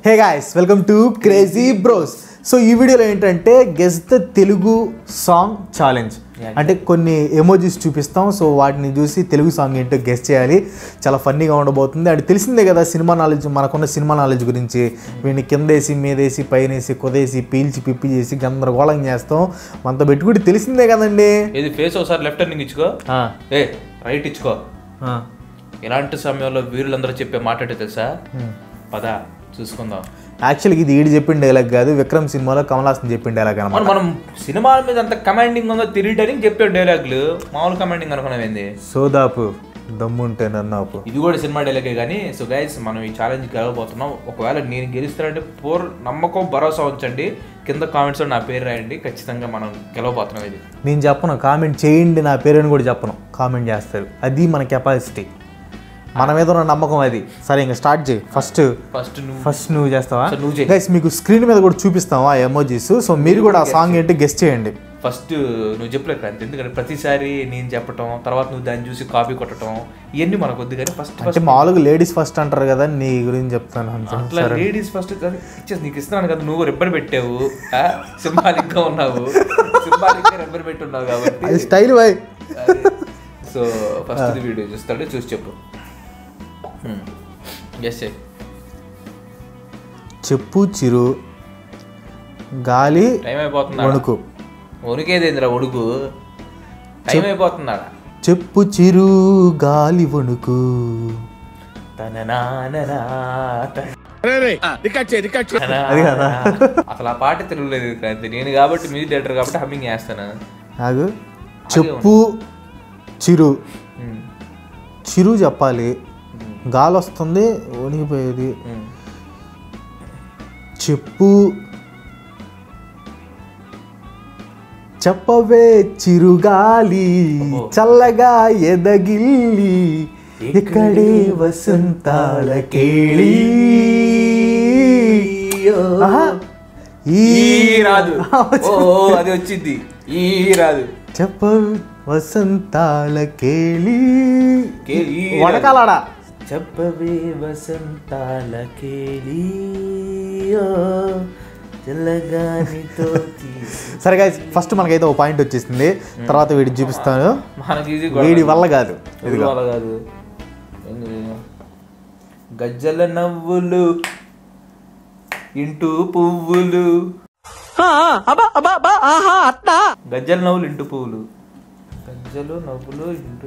Hey guys welcome to crazy bros so ఈ వీడియోలో ఏంటంటే guess the Telugu song challenge అంటే కొన్ని ఎమోజీస్ చూపిస్తాం సో వాటిని చూసి తెలుగు సాంగ్ ఏంటో గెస్ చేయాలి చాలా ఫన్నీగా ఉండబోతుంది అది తెలిసిందే కదా సినిమా నాలెడ్జ్ మనకున్న సినిమా నాలెడ్జ్ గురించి వీడిని కిందేసి మీదేసి పైనేసి కుదేసి పీల్చి పిప్పి చేసి గందరగోళం చేస్తాం మనతో పెట్టుకుంటే తెలిసిందే కదండి ఇది ఫేస్ ఒకసారి లెఫ్ట్ టర్నింగ్ ఇచ్చుకో ఆ, ఏ రైట్ ఇచ్చుకో ఆ, ఇలాంటి సమయంలో వీరులందరూ చెప్పే మాట ఏంటో తెలుసా ఉమ్. పద చూసుకుందాం యాక్చువల్గా ఇది ఈడు చెప్పిన డైలాగ్ కాదు విక్రమ్ సినిమాలో కమల్ హాసన్ చెప్పిన డైలాగ్ అనమాట మనం మనం సినిమాల మీద అంత కమాండింగ్ ఉందో తెలియటానికి చెప్పే డైలాగులు మామూలు కమాండింగ్ అనుకున్నామేంది సోదాపు దమ్ముంటే నన్నాపు ఇది కూడా సినిమా డైలాగే కానీ సో గైస్ మనం ఈ ఛాలెంజ్ గెలవబోతున్నాం ఒకవేళ నేను గెలుస్తానంటే పూర్ నమ్మకం భరోసా ఉంచండి కింద కామెంట్స్లో నా పేరు రాయండి ఖచ్చితంగా మనం గెలవబోతున్నాం ఇది నేను చెప్పను కామెంట్ చేయండి నా పేరుని కూడా చెప్పను కామెంట్ చేస్తారు అది మన కెపాసిటీ మన మీద ఉన్న నమ్మకం అది సరే ఇంకా స్టార్ట్ చేయి ఫస్ట్ ఫస్ట్ నువ్వు ఫస్ట్ నువ్వు చేస్తావా సరే, నువ్వు చేయి. గైస్ మీకు స్క్రీన్ మీద కూడా చూపిస్తాం ఆ ఎమోజీస్ సో మీరు కూడా ఆ సాంగ్ ఏంటి గెస్ట్ చేయండి ఫస్ట్ నువ్వు చెప్పలే క్రాంతి ఎందుకంటే ప్రతిసారి నేను చెప్పటం తర్వాత నువ్వు దాన్ని చూసి కాపీ కొట్టడం ఇవన్నీ మనకు వద్దు కానీ ఫస్ట్ అంటే ఫస్ట్ మామూలుగా లేడీస్ ఫస్ట్ అంటారు కదా నీ గురించి చెప్తాను అంతే అట్లా లేడీస్ ఫస్ట్ ఇచ్చేసి నీకు ఇస్తున్నాను కదా నువ్వు రెబ్బర్ పెట్టావు సింబాలిక్ గా ఉన్నావు సింబాలిక్ గా రెబ్బర్ పెట్టి ఉన్నావు కాబట్టి అది style boy so first video చూస్తాడు చూసి చెప్పు ఎస్ చెప్పు చిరు గాలి టైం అయిపోతుందా వణుకు వణుకేదేందిరా వణుకు టైం అయిపోతుందాడా చెప్పు చిరు గాలి వణుకు తన నాననా తన అది కదా అసలు ఆ పాట తిరగలేదు క్రాంతి నేను కాబట్టి మ్యూజిక్ డైరెక్టర్ కాబట్టి హమ్మింగ్ చేస్తాను నాకు చెప్పు చిరు ఉమ్, చిరు చెప్పాలి గాలి వస్తుంది వణిగిపోయేది ఉమ్. చెప్పు చెప్పవే చిరుగాలి చల్లగా ఎదగిల్లి ఇక్కడే వసంతాల కేళి ఆహా. ఈ ఈ రాదు ఓ ఓ, అది వచ్చింది ఈ రాదు చెప్ప వసంతాల కేళి కేళి. వడకాలాడా చెప్పవే వసంతాల కేళి తెల్లగానితో సరే గాయస్ ఫస్ట్ మనకైతే ఒక పాయింట్ వచ్చేసింది తర్వాత వీడికి చూపిస్తాను మనకి ఇది వీడి వల్ల కాదు ఇది వల్ల కాదు ఏంది? గజ్జల నవ్వులు ఇంటూ పువ్వులు గజ్జల నవ్వులు ఇంటూ పువ్వులు గజ్జలు నవ్వులు ఇంటూ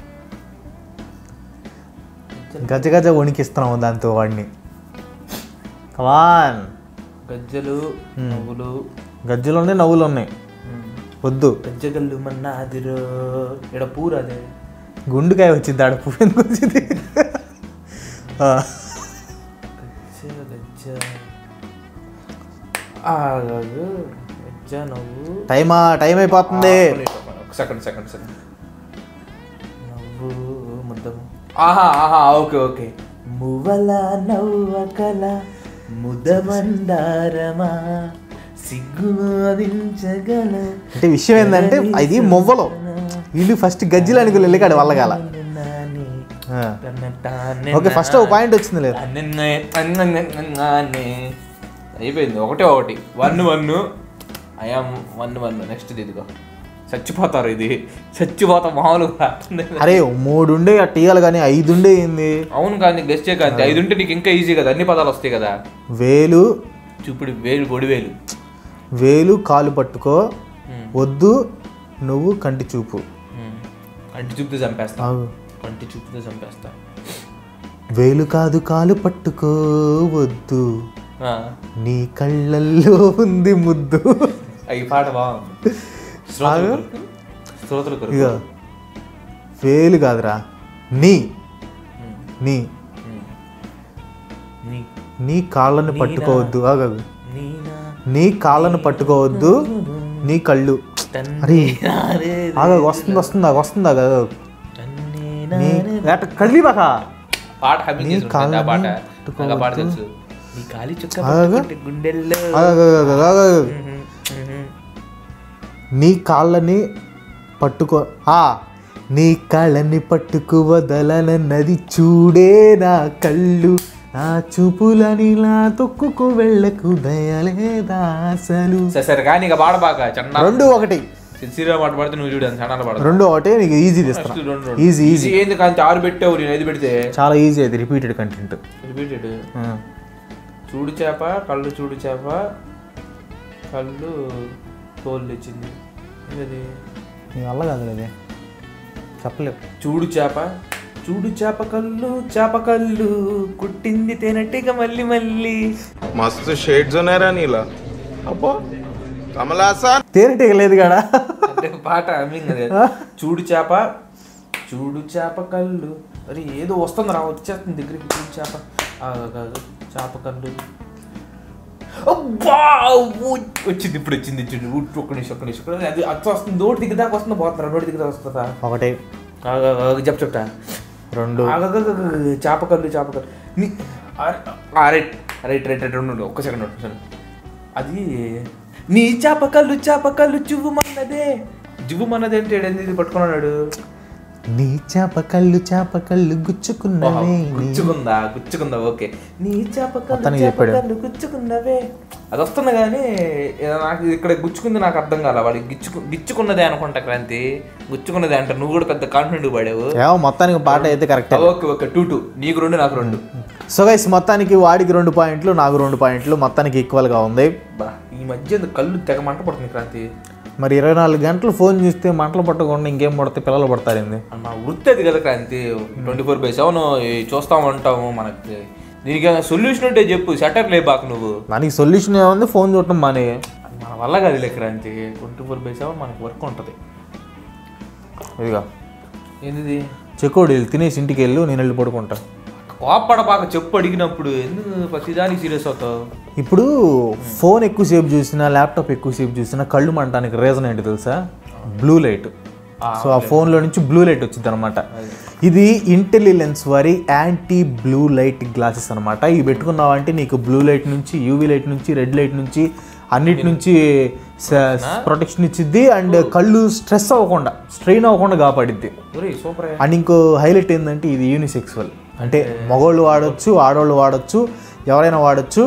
గజ గజ వణికిస్తున్నాము దాంతో వాడిని కమాన్ గజ్జలు నవ్వులు గజ్జలు ఉన్నాయి నవ్వులు ఉన్నాయి ఉమ్. వద్దు గజ్జగల్లు మన్నాదిరో ఇక్కడ పూరదే గుండుకాయ వచ్చింది ఆడ పువ్వు ఎందుకు వచ్చింది ఆ, గజ్జ గజ్జ ఆగదు గజ్జ నవ్వు టైమా టైం అయిపోతుంది ఒక సెకండ్ సెకండ్ సెకండ్ నవ్వు ముద్దము ఆహా ఆహా ఓకే ఓకే మువ్వల నవ్వకల ముదమందారమా సిగ్గు అదించగల అంటే విషయం ఏంటంటే ఇది మొవ్వలో వీళ్ళు ఫస్ట్ గజ్జిలు అనుకుని వెళ్ళి వల్లగాల ఆ. ఓకే ఫస్ట్ ఒక పాయింట్ వచ్చింది లేదు అయిపోయింది ఒకటే ఒకటి one one I'm one one next ఇదిగో చచ్చిపోతారు ఇది చచ్చిపోతాం మామూలుగా అరే మూడు ఉండే అట్ట ఇయ్యాలి కానీ ఐదు ఉండే ఏంది అవును కానీ గెస్ట్ చేయకండి ఐదు ఉంటే నీకు ఇంకా ఈజీ కదా అన్ని పదాలు వస్తాయి కదా వేలు చూపుడు వేలు పొడి వేలు వేలు కాలు పట్టుకో ఉమ్. వద్దు నువ్వు కంటి చూపు ఉమ్. కంటి చూపుతో చంపేస్తా ఆగు. కంటి చూపుతో చంపేస్తా వేలు కాదు కాలు పట్టుకో వద్దు ఆ, నీ కళ్ళల్లో ఉంది ముద్దు ఈ పాట బాగుంది శ్రోతల కొరకు. శ్రోతల కొరకు. ఇక వేలు కాదురా నీ నీ ఉమ్. నీ నీ కాళ్ళని పట్టుకోవద్దు ఆగు నీనా నీ కాళ్ళను పట్టుకోవద్దు నీ కళ్ళు అరే ఆగా వస్తుంది వస్తుందా వస్తుందా కదా తన్నేనా నీ అట్ట కళ్ళి బాక పాట హమ్మింగ్ నీ చేసి ఉంటుంది ఆ పాట కాళ్ళని నాకు ఆ పాట తెలుసు నీ కాలి చుక్క ఆగు. పట్టుకుంటే గుండెల్లో ఆగు, ఆగు, ఆగు, ఆగు. ఉహు, ఉహు. నీ కాళ్ళని పట్టుకో ఆ నీ కాళ్ళని పట్టుకు వదలనన్నది చూడే నా కళ్ళు ఆ చూపులనిలా తొక్కుకు వెళ్ళకు దయలేదా అసలు సరే సరే కానీ ఇక పాడబాక చిన్న రెండు ఒకటి సిన్సియర్గా పాట పడితే నువ్వు చూడు అంత చండాలు పాడదు రెండు ఒకటే నీకు ఈజీ తీస్తున్నా First రెండు రెండు. ఈజీ ఈజీ ఇది ఏంది కానీ ఆరు పెట్టావు నేను ఐదు పెడితే చాలా ఈజీ అది రిపీటెడ్ కంటెంట్ రిపీటెడ్ చూడు చేప కళ్ళు చూడు చేప కళ్ళు తోలు తెచ్చింది ఏంటది నీ వల్ల కాదు కదా చెప్పలేవు చూడు చేప చూడు చేప కళ్ళు చేప కళ్ళు కుట్టింది తేనెట్టిగా మళ్ళీ మళ్ళీ मस्त शेड्स होणार नीला अप्पा कमला असा తేనెటీగ లేదు కాడా అంటే పాట అమ్మింగ్ అదే చూడు చేప చూడు చేప కళ్ళు అరే ఏదో వస్తుంది రా వచ్చేస్తుంది దగ్గరికి చూడు చేప ఆ, కాదు, చేప కళ్ళు అబ్బా! ఊ! వచ్చింది ఇప్పుడు వచ్చింది వచ్చింది ఊ, ఒక్క నిమిషం ఒక్క నిమిషం ఒక్క నిమిషం. అది అచ్చ వస్తుంది నోటి దిగుదా వస్తుందా పోతున్నా నోటి దిగుదా వస్తుందా ఒకటే చెప్ చెప్తా రెండు ఆగగగగగ, చేప కళ్ళు చేప కళ్ళు నీ అరే, ఆ, రైట్ రైట్ రైట్ రైట్ రెండు ఒక్క సెకండ్ ఒక్క సెకండ్ అది నీ చేప కళ్ళు చేప కళ్ళు చువ్వుమన్నదే జివ్వుమన్నది అంటే ఏంది ఇది పట్టుకున్నాడు నీ చేప కళ్ళు చేప కళ్ళు గుచ్చుకున్నవే నీ- గుచ్చుకుందా గుచ్చుకుందా ఓకే నీ చేప కళ్ళు మొత్తానికి చేప చెప్పాడు. కళ్ళు గుచ్చుకున్నవే అది వస్తుంది కానీ ఏదో నాకు ఇక్కడ గుచ్చుకుంది నాకు అర్థం కాల వాడి గిచ్చుకు గిచ్చుకున్నదే అనుకుంటా క్రాంతి గుచ్చుకున్నదే అంటే నువ్వు కూడా పెద్ద కాన్ఫిడెంట్ పడావు ఏమో మొత్తానికి పాట అయితే correct okay okay two two నీకు రెండు నాకు రెండు సో గైస్ మొత్తానికి వాడికి రెండు పాయింట్లు నాకు రెండు పాయింట్లు మొత్తానికి ఈక్వల్గా ఉంది బా ఈ మధ్య ఇంత కళ్ళు తెగ మంట పడుతుంది క్రాంతి మరి ఇరవై నాలుగు గంటలు ఫోన్ చూస్తే మంటలు పట్టకుండా ఇంకేం పడితే పిల్లలు పడతారింది మా వృత్తి అది కదా Kranthi twenty four by seven చూస్తా ఉంటాము మనకి దీనికి సొల్యూషన్ ఉంటే చెప్పు షటర్ లే బాకు నువ్వు దానికి సొల్యూషన్ ఏముంది ఫోన్ చూడటం మానే మన వల్ల కాదు లే Kranthi twenty four by seven మనకి వర్క్ ఉంటుంది ఇదిగా ఏంది చెకోడి తినేసి ఇంటికి వెళ్ళు నేను వెళ్ళి పడుకుంటా కోపడ బాగా చెప్పు అడిగినప్పుడు ఎందుకు ప్రతిదానికి సీరియస్ అవుతావు ఇప్పుడు ఫోన్ ఎక్కువసేపు చూసినా ల్యాప్టాప్ ఎక్కువసేపు చూసినా కళ్ళు మంటానికి రీజన్ ఏంటి తెలుసా బ్లూ లైట్ సో ఆ ఫోన్లో నుంచి బ్లూ లైట్ వచ్చింది అనమాట ఇది ఇంటెలిజెన్స్ వారి యాంటీ బ్లూ లైట్ గ్లాసెస్ అనమాట ఇవి పెట్టుకున్నావంటే నీకు బ్లూ లైట్ నుంచి యూవీ లైట్ నుంచి రెడ్ లైట్ నుంచి అన్నిటి నుంచి ప్రొటెక్షన్ ఇచ్చిద్ది అండ్ కళ్ళు స్ట్రెస్ అవ్వకుండా స్ట్రెయిన్ అవ్వకుండా కాపాడిద్ది ఒరే సూపర్ అండ్ ఇంకో హైలైట్ ఏంటంటే ఇది యూనిసెక్సువల్ అంటే మగవాళ్ళు వాడొచ్చు ఆడవాళ్ళు వాడొచ్చు ఎవరైనా వాడొచ్చు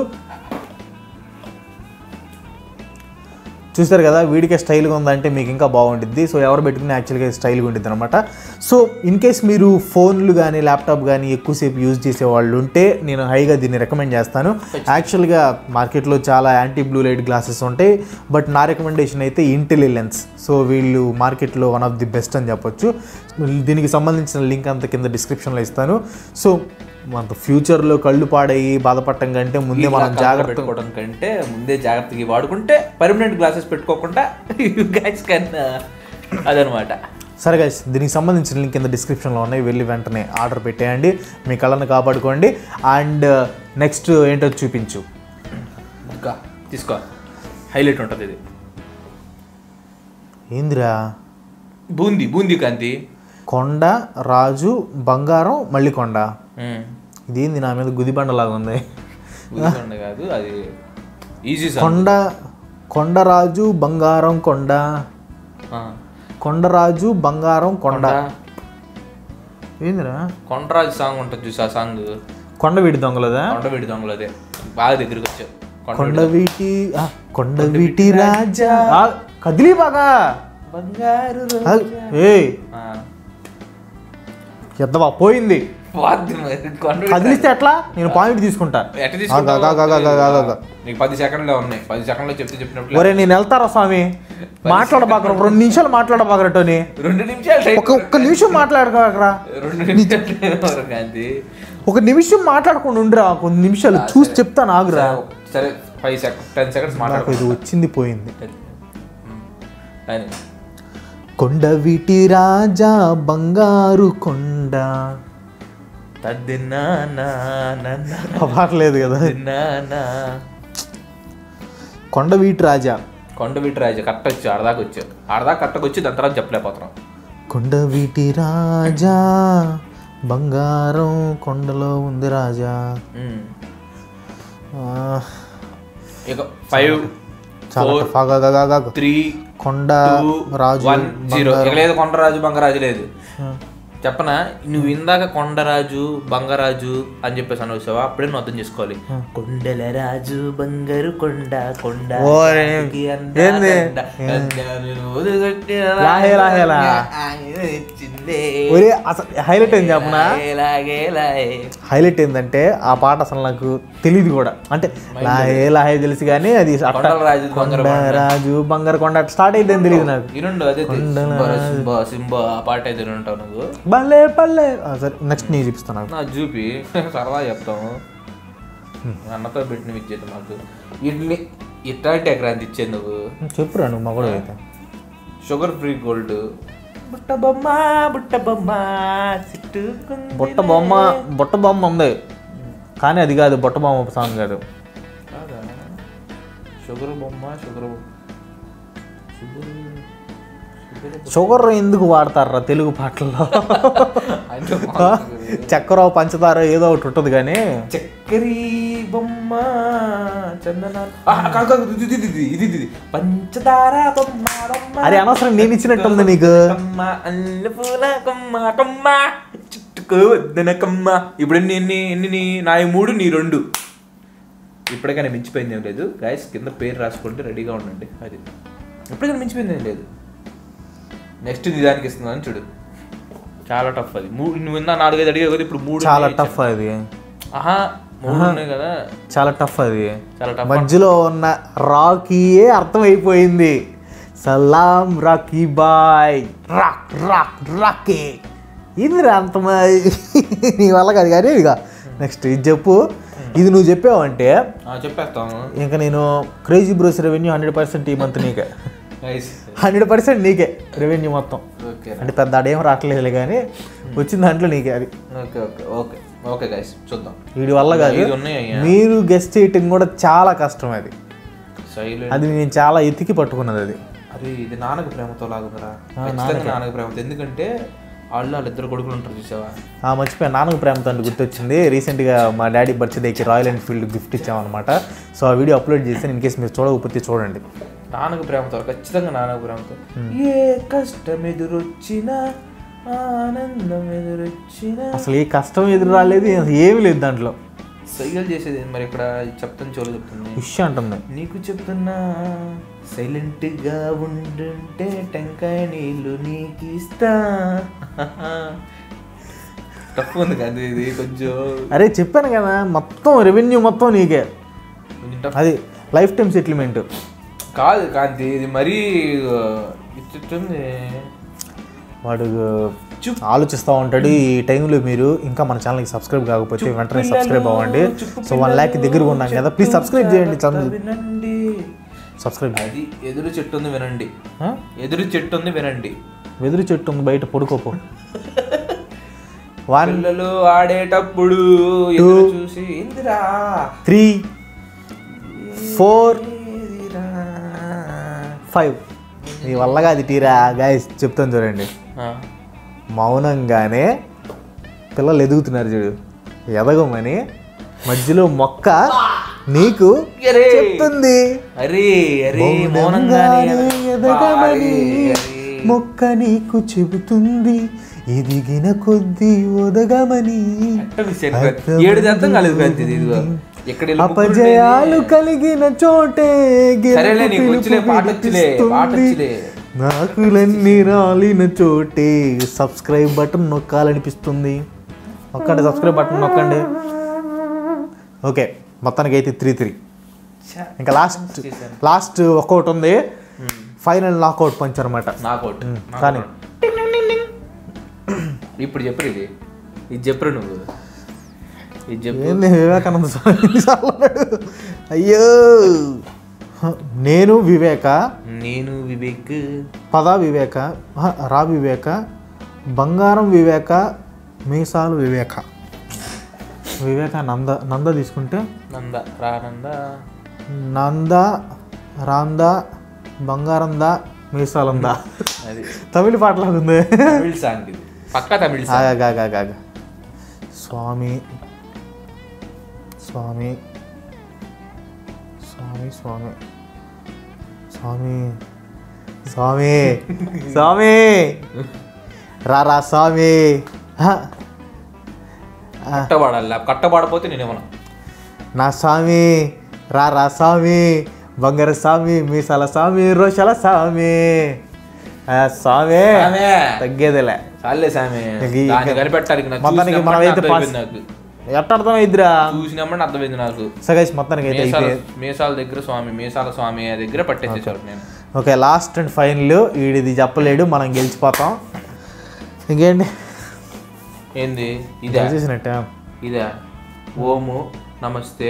చూస్తారు కదా వీడికే స్టైల్గా ఉందంటే మీకు ఇంకా బాగుంటుంది సో ఎవరు పెట్టుకుని యాక్చువల్గా స్టైల్గా ఉంటుంది అనమాట సో ఇన్ కేస్ మీరు ఫోన్లు కానీ ల్యాప్టాప్ కానీ ఎక్కువసేపు యూజ్ చేసే వాళ్ళు ఉంటే నేను హైగా దీన్ని రికమెండ్ చేస్తాను యాక్చువల్గా మార్కెట్లో చాలా యాంటీ బ్లూ లైట్ గ్లాసెస్ ఉంటాయి బట్ నా రికమెండేషన్ అయితే ఇంటెలిజెన్స్ సో వీళ్ళు మార్కెట్లో వన్ ఆఫ్ ది బెస్ట్ అని చెప్పొచ్చు దీనికి సంబంధించిన లింక్ అంతా కింద డిస్క్రిప్షన్లో ఇస్తాను సో మన ఫ్యూచర్లో కళ్ళు పాడయ్యి బాధపడటం కంటే ముందే మనం జాగ్రత్త పెట్టుకోవడం కంటే ముందే జాగ్రత్తగా వాడుకుంటే పర్మనెంట్ గ్లాసెస్ పెట్టుకోకుండా గైస్ కన్నా అదనమాట సరే గైస్ దీనికి సంబంధించిన లింక్ కింద డిస్క్రిప్షన్లో ఉన్నాయి వెళ్ళి వెంటనే ఆర్డర్ పెట్టేయండి మీ కళ్ళని కాపాడుకోండి అండ్ నెక్స్ట్ ఏంటో చూపించు ఇంకా తీసుకో హైలైట్ ఉంటుంది ఇది ఏందిరా బూందీ బూందీ కాంతి కొండ రాజు బంగారం మళ్ళీ కొండ ఉమ్. ఇదేంది నా మీద గుదిబండలాగా ఉంది గుర్తుండే కాదు అది ఈజీ కొండ కొండరాజు బంగారం కొండ కొండరాజు బంగారం కొండ ఏందిరా కొండరాజు సాంగ్ ఉంటుంది చూసి ఆ సాంగ్ కొండవీటి దొంగలదా కొండవీడి దొంగలు అదే బాగా దగ్గరికి వచ్చావు కొండ కొండవీటి ఆ, కొండవీటి రాజా ఆ, కదిలి బాగా బంగారు ఆ, ఏయ్ ఎద్దవా పోయింది వాద్యం మరి. కొండవీటి కదిలిస్తే ఎట్లా నేను పాయింట్ తీసుకుంటా ఎట్ట ఆగు, ఆగు, ఆగు, ఆగు, ఆగు, ఆగు, ఆగు. నీకు పది సెకండ్లే ఉన్నాయి పది సెకండ్లో చెప్తే చెప్పినప్పుడు ఒరే నేను వెళ్తారా స్వామి మాట్లాడబాకరా రెండు నిమిషాలు మాట్లాడబాకరటోని రెండు నిమిషాలు టైం ఒక ఒక్క నిమిషం మాట్లాడకరా రెండు నిమిషాలు టైం వరకు కాంతి ఒక నిమిషం మాట్లాడకుండా ఉండిరా కొన్ని నిమిషాలు చూసి చెప్తాను ఆగురా సరే ఫైవ్ సెకండ్ టెన్ సెకండ్స్ నాకు మాట్లాడుకో ఇది వచ్చింది పోయింది కానీ కొండవీటి రాజా బంగారు కొండ తద్దిన్నా నా నన్న పాటలేదు కదా తిన్నానా కొండవీటి రాజా కొండవీటి రాజు కట్టొచ్చు ఆడదాకా వచ్చావు ఆడదాకా కట్టకొచ్చి దాని తర్వాత చెప్పలేకపోతున్నాం కొండవీటి రాజా బంగారం కొండలో ఉంది రాజా ఉమ్. ఆ, ఇక ఫైవ్ చాలా ఫోర్ tough. ఆగు, ఆగు, ఆగు, ఆగు. త్రీ కొండ టూ రాజు వన్ జీరో ఇక లేదు కొండరాజు బంగరాజు లేదు చెప్పనా నువ్వు ఇందాక కొండరాజు బంగరాజు అని చెప్పేసి అని వచ్చావా అప్పుడే నువ్వు అర్థం చేసుకోవాలి కొండల రాజు బంగారు కొండ కొండ ఓరే, రాజుకి అందా ఏంది? దండ, దండాలను వదిలిపెట్టిన లాహే లాహే లా. ఆయన ఇచ్చిందే. ఒరే అసలు హైలైట్ ఏం చెప్పనా లాగే లాగే. హైలైట్ ఏంటంటే ఆ పాట అసలు నాకు తెలియదు కూడా అంటే లాహే లాహే తెలుసు కానీ అది అట్ట కొండల రాజు బంగారు కొండ. రాజు బంగారు కొండ స్టార్ట్ అయితే తెలియదు నాకు వినుండు అదే సింబా సింబా సింబా ఆ పాట అయితే ఉంటావు నువ్వు భలే పల్లె ఆ, సరే నెక్స్ట్ నేను చూపిస్తాను నాకు నా చూపి సరదా చెప్తాము అన్నతో పెట్టిన విద్యత మాకు వీటిని ఇట్లాంటి ఎకరాంతి ఇచ్చేది నువ్వు చెప్పురా నువ్వు మగడు అయితే షుగర్ ఫ్రీ గోల్డ్ బుట్ట బొమ్మ బుట్ట బొమ్మ చుట్టుకుంది బుట్ట బొమ్మ బుట్ట బొమ్మ ఉంది కానీ అది కాదు బుట్ట బొమ్మ సాంగ్ కాదు కాదా షుగర్ బొమ్మ షుగర్ బొమ్మ షుగర్ షుగర్ షుగర్ ఎందుకు వాడతారా తెలుగు పాటల్లో అంటే చక్కెర పంచదార ఏదో ఒకటి ఉంటుంది కానీ చక్కరి బొమ్మ చందనాలు ఆ, కాదు, కాదు, ఇది, ఇది, ఇది, ఇది, ఇది, ఇది. పంచదార బొమ్మ బొమ్మ అది అనవసరం నేను ఇచ్చినట్టుంది నీకు కమ్మ అల్ల పూల కొమ్మ కొమ్మ చుట్టుకో వద్దన కమ్మ ఇప్పుడు ఎన్ని ఎన్ని ఎన్ని నీ నా ఈ మూడు నీ రెండు ఇప్పటికైనా మించిపోయింది ఏం లేదు గాయస్ కింద పేరు రాసుకుంటే రెడీగా ఉండండి అది ఇప్పటికైనా మించిపోయింది ఏం లేదు నెక్స్ట్ నీ దానికి ఇస్తున్నాను చూడు చాలా టఫ్ అది మూడు నువ్వు ఇందా నాలుగైదు అడిగావు కదా ఇప్పుడు మూడు చాలా ఉన్నాయి టఫ్ అది ఆహా మూడు ఉన్నాయి కదా చాలా టఫ్ అది చాలా టఫ్ మధ్యలో ఉన్న రాకీయే అర్థమైపోయింది సలాం Rocky boy rock rock Rocky ఇందిరా అంత నీ వల్ల కాదు కానీ ఇక నెక్స్ట్ ఇది చెప్పు ఇది నువ్వు చెప్పావంటే ఆ, చెప్పేస్తాము ఇంకా నేను crazy bros revenue hundred percent ఈ మంత్ నీకే నైస్ హండ్రెడ్ పర్సెంట్ నీకే రెవెన్యూ మొత్తం ఓకే అంటే పెద్ద ఆడేం రావట్లేదులే కానీ వచ్చిన దాంట్లో నీకే అది okay okay okay okay guys చూద్దాం వీడి వల్ల కాదు ఐదు ఉన్నాయ్యా మీరు గెస్ట్ చేయటం కూడా చాలా కష్టం అది సైలెంట్ అది నేను చాలా ఎతికి పట్టుకున్నది అది అరే ఇది నాన్నకు ప్రేమతో లాగుందిరా ఖచ్చితంగా నాన్నకు ప్రేమతో ఎందుకంటే వాళ్ళు వాళ్ళిద్దరు కొడుకులు ఉంటారు చూసావా ఆ మర్చిపోయా నాన్నకు ప్రేమతో అంటే గుర్తొచ్చింది రీసెంట్గా మా డాడీ బర్త్డేకి రాయల్ ఎన్ఫీల్డ్ గిఫ్ట్ ఇచ్చామన్నమాట సో ఆ వీడియో అప్లోడ్ చేసి ఇన్ కేసు మీరు చూడకపోతే చూడండి నాన్నకు ప్రేమతో ఖచ్చితంగా నాన్నకు ప్రేమతో ఏ కష్టం ఎదురొచ్చినా ఆనందం ఎదురొచ్చినా అసలు ఏ కష్టం ఎదురు రాలేదు అసలు ఏమీ లేదు దాంట్లో సైగలు చేసేది ఏంది మరి ఇక్కడ చెప్తాను చోలు చెప్తుంది విష్ అంటుంది నీకు చెప్తున్నా సైలెంట్ గా ఉండుంటే టెంకాయ నీళ్ళు నీకు ఇస్తా తప్పు ఉంది కదా ఇది కొంచెం అరే చెప్పాను కదా మొత్తం రెవెన్యూ మొత్తం నీకే కొంచెం tough. అది లైఫ్ టైం సెటిల్మెంట్ కాదు కాంతి ఇది మరీ ఇచ్చుంది వాడు ఆలోచిస్తూ ఉంటాడు ఈ టైంలో మీరు ఇంకా మన ఛానల్కి సబ్స్క్రైబ్ కాకపోతే వెంటనే సబ్స్క్రైబ్ అవ్వండి సో వన్ ల్యాక్ దగ్గర ఉన్నాం కదా ప్లీజ్ సబ్స్క్రైబ్ చేయండి వినండి సబ్స్క్రైబ్ అది ఎదురు చెట్టు ఉంది వినండి ఎదురు చెట్టు ఉంది వినండి వెదురు చెట్టు ఉంది బయట పడుకోపో వన్ పిల్లలు ఆడేటప్పుడు ఎదురు చూసి ఇందిరా త్రీ ఫోర్ ఏదిరా? ఫైవ్ మీ వల్లగా అది తీరా గాయస్ చెప్తాను చూడండి ఆ, మౌనంగానే పిల్లలు ఎదుగుతున్నారు చూడు ఎదగమని మధ్యలో మొక్క నీకు అరే చెప్తుంది అరే అరే మౌనంగానే ఎదగమని అరే, అరే. మొక్క నీకు చెబుతుంది ఎదిగిన కొద్దీ ఒదగమని ఎట్ట miss అయింది కాదు. ఏడు అర్థం కాలేదు కాదు ఇది ఇదిగో. ఎక్కడ వెళ్ళి బుక్కులు అపజయాలు కలిగిన చోటే గెలుపు సరేలే, నీకు పిలుపు వచ్చిలే, పాట వచ్చిలే, పాట వినిపిస్తుంది. వచ్చిలే. నాకులన్నీ రాలిన చోటే సబ్స్క్రైబ్ బటన్ నొక్కాలనిపిస్తుంది నొక్కండి సబ్స్క్రైబ్ బటన్ నొక్కండి ఓకే మొత్తానికి అయితే త్రీ త్రీ ఛా, ఇంకా లాస్ట్ లాస్ట్ ఒక్కొక్కటి ఉంది ఫైనల్ నాకౌట్ పంచ్ అనమాట నాకోటి కానీ ఇప్పుడు చెప్పరు ఇది ఇది చెప్పరు నువ్వు ఇది చెప్పు ఏంది వివేకానంద స్వామి సార్లు అన్నాడు. అయ్యో నేను వివేక నేను వివేక్ పద వివేక ఆహా, రా వివేక బంగారం వివేక మీసాలు వివేక వివేక నంద నంద తీసుకుంటే నంద రానంద నంద రాంద బంగారంద మీసాలంద అది తమిళ పాటలాగా ఉంది తమిళ్ సాంగ్ ఇది పక్కా తమిళ్ సాంగ్ ఆగా ఆగా ఆగా ఆగా. స్వామి స్వామి స్వామి స్వామి స్వామి స్వామి స్వామి రా రా స్వామి హ. కట్టబడాలి కట్టబడపోతే నేను ఇవ్వను నా స్వామి రా రా స్వామి బంగారు స్వామి మీసాల స్వామి రోషాల స్వామి ఆ, స్వామి స్వామి. తగ్గేదిలే చాలే సామి ఇంక- దాన్ని కనిపెట్టాలి నాకు మొత్తానికి చూసినప్పుడు మనమైతే అర్థమైపోయింది పాస్- నాకు ఎట్ట అర్థమైద్దిరా చూసినప్పుడు అర్థమైంది నాకు సగైస్ మొత్తానికి అయితే మీసాల అయిపోయింది మీసాల దగ్గర స్వామి మీసాల స్వామి దగ్గర పట్టేసేసారు నేను ఓకే లాస్ట్ అండ్ ఫైనల్ వీడిది చెప్పలేడు మనం గెలిచిపోతాం ఇంకేంటి ఏంది ఇదే గెలిచేసినట్టే ఇదే ఓము నమస్తే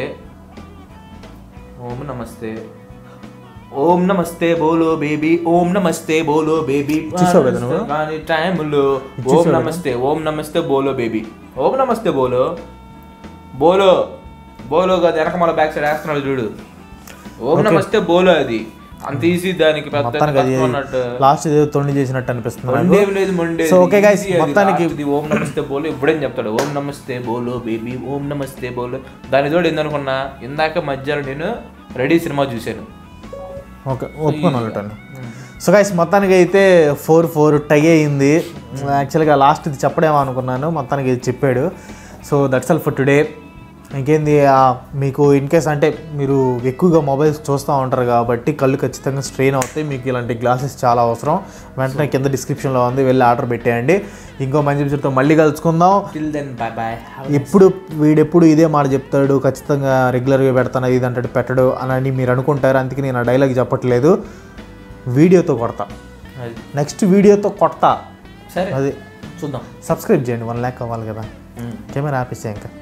ఓం నమస్తే ఓం నమస్తే బోలో బేబీ ఓం నమస్తే బోలో బేబీ చూసావు కదా నువ్వు? కానీ టైంలో ఓం చూసావు కదా? నమస్తే ఓం నమస్తే బోలో బేబీ ఓం నమస్తే బోలో బోలో బోలో కాదు వెనక మన బ్యాక్ సైడ్ వేస్తున్నాడు చూడు ఓం నమస్తే బోలో అది అంత ఈజీ దానికి పెద్ద మొత్తానికి అది కష్టం అన్నట్టు లాస్ట్ ఏదో తొండి చేసినట్టు అనిపిస్తుంది నాకు. మండే లేదు మండే సో ఓకే గైస్ మొత్తానికి ఓం నమస్తే బోలో ఇప్పుడేం చెప్తాడు ఓం నమస్తే బోలో బేబీ ఓం నమస్తే బోలో దాని తోడు ఏందనుకున్నా ఇందాక మధ్యాహ్నం నేను రెడీ సినిమా చూశాను ఓకే ఒప్పుకున్నాను సో గైస్ మొత్తానికి అయితే ఫోర్ ఫోర్ టై అయింది యాక్చువల్గా లాస్ట్ ఇది చెప్పడేమో అనుకున్నాను మొత్తానికి ఇది చెప్పాడు so that's all for today ఇంకేంది ఆ, మీకు ఇన్ కేస్ అంటే మీరు ఎక్కువగా మొబైల్స్ చూస్తూ ఉంటారు కాబట్టి కళ్ళు ఖచ్చితంగా స్ట్రెయిన్ అవుతాయి మీకు ఇలాంటి గ్లాసెస్ చాలా అవసరం వెంటనే కింద డిస్క్రిప్షన్లో ఉంది వెళ్ళి ఆర్డర్ పెట్టేయండి ఇంకో మంచి విషయంతో మళ్ళీ కలుసుకుందాం టిల్ దెన్ బాయ్ బాయ్ ఎప్పుడు వీడెప్పుడు ఇదే మాట చెప్తాడు ఖచ్చితంగా రెగ్యులర్గా పెడతాను ఇది అంటాడు పెట్టడు అని మీరు అనుకుంటారు అందుకే నేను ఆ డైలాగ్ చెప్పట్లేదు వీడియోతో కొడతా నెక్స్ట్ వీడియోతో కొడతా సరే అది చూద్దాం సబ్స్క్రైబ్ చేయండి వన్ ల్యాక్ అవ్వాలి కదా కెమెరా ఆపేసే ఇంకా